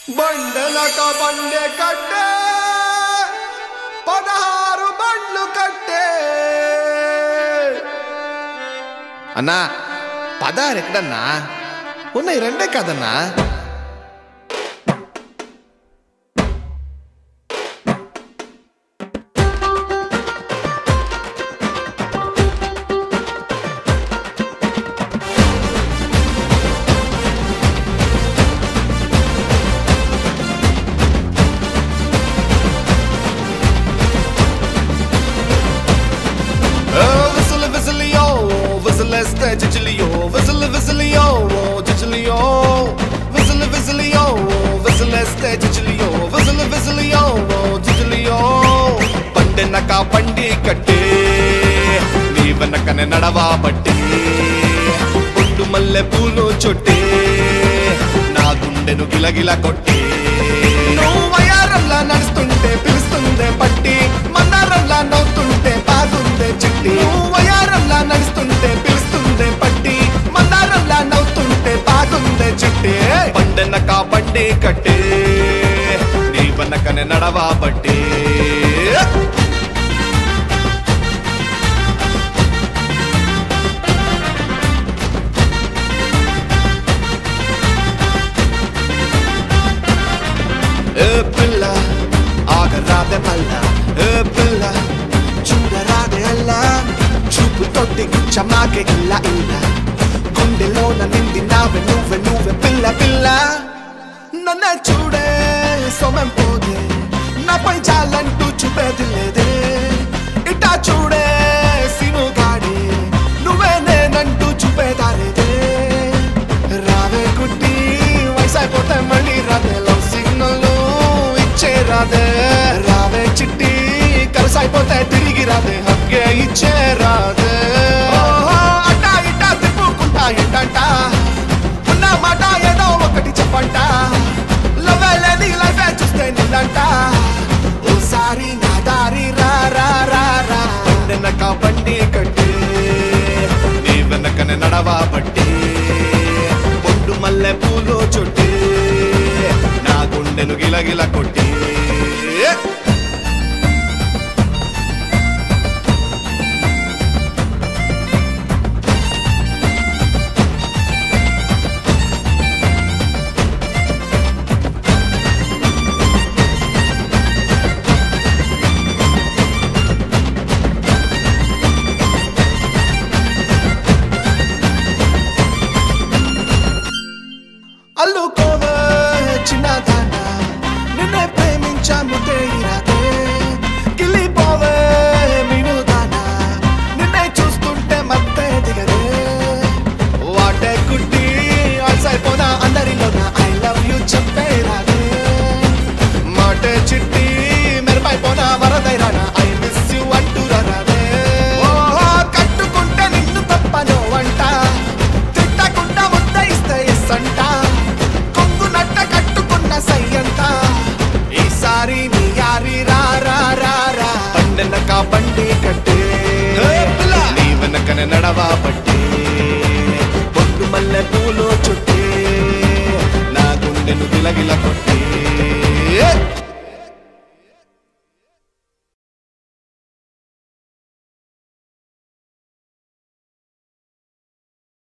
బండలక బండే కట్టే పదహారు బండ్లు కట్టే అన్నా పదహారు ఎక్కడన్నా ఉన్నాయి రెండే కదన్నా విసిల్ విసిలియో విసిలేస్తే చిచిలియో విసిల్ విసిలియో చిచిలియో విసిల్ విసిలియో విసిలేస్తే చిచిలియో విసిల్ విసిలియో చిచిలియో పండెనక పండి కట్టే నీ వెనకనే నడవా బట్టి పుట్టు మల్లె పూలు చుట్టే నా గుండెను గిలగిల కొట్టి నువ్వు వయారంలా నడుస్తుంటే పిలుస్తుందే పట్టి మన్నారంలా నవ్వుతుంటే బాగుందే చిట్టి నువ్వు వయారంలా నడుస్తుంటే పిలుస్తుందే పట్టి మన్నారంలా నవ్వుతుంటే బాగుందే చిట్టి పండెనక బండి కట్టే నీ వెనకనే నడవా బట్టి ఏ పిల్ల ఆగరాదే మల్ల ఏ పిల్ల చూడరాదే అల్ల చూపు తోటి గుచ్చమాకే ఇల్ల ఇల్ల గుండెలోన నిండి నావే నువ్వే నువ్వే పిల్ల పిల్ల నన్నే చూడే సోమం పోదే నాపై చాలంటూ చూపేది లేదే ఇటా చూడే సిను గాడి నువ్వే నేనంటూ చూపేదాలేదే రావే కుట్టి వయసైపోతే మళ్ళీ రాదే లవ్ సిగ్నల్ ఇచ్చే రాదే రావే చిట్టి కలిసైపోతే తిరిగి రాదే హక్కే ఇచ్చే రాదే ఓహో, అట్టా ఇట్టా తిప్పుకుంటా ఏంటంట ఉన్న మాట ఏదో ఒకటి చెప్పంట లవ్ లేని లైఫ్ చూస్తే నిన్నంట ఓసారి నా దారి రా రా రా రా వెనక బండి కట్టి నీ వెనకనే నడవా బట్టి పొట్టు మల్లె పూలు చుట్టి నా గుండెను గిలగిల కొట్టి అల్లుకోవే చిన్నదాన నిన్నే ప్రేమించాము తేయిరాదే గిల్లిపోవే మినుదాన నిన్నే చూస్తుంటే మత్తే దిగదే వాటే కుట్టి అలసైపోనా అందరిలోన ఐ లవ్ యూ చెప్పేరాదే మాటే చిట్టి మెరుపైపోనా వరదైరానా ఐ మిస్ యూ అంటూ రాదే ఓహో కట్టుకుంటే నిన్ను తప్పను అంట తిట్టకుండా ముద్ద ఇస్తే ఎస్ అంట కొంగు నట్ట కట్టుకున్న సై అంట ఈసారి నీ యారి రా రా రా రా పండెనక బండి కట్టే నీ వెనకనే నడవా బట్టి పొట్టు మల్లె పూలు చుట్టి నా గుండెను గిలగిల కొట్టి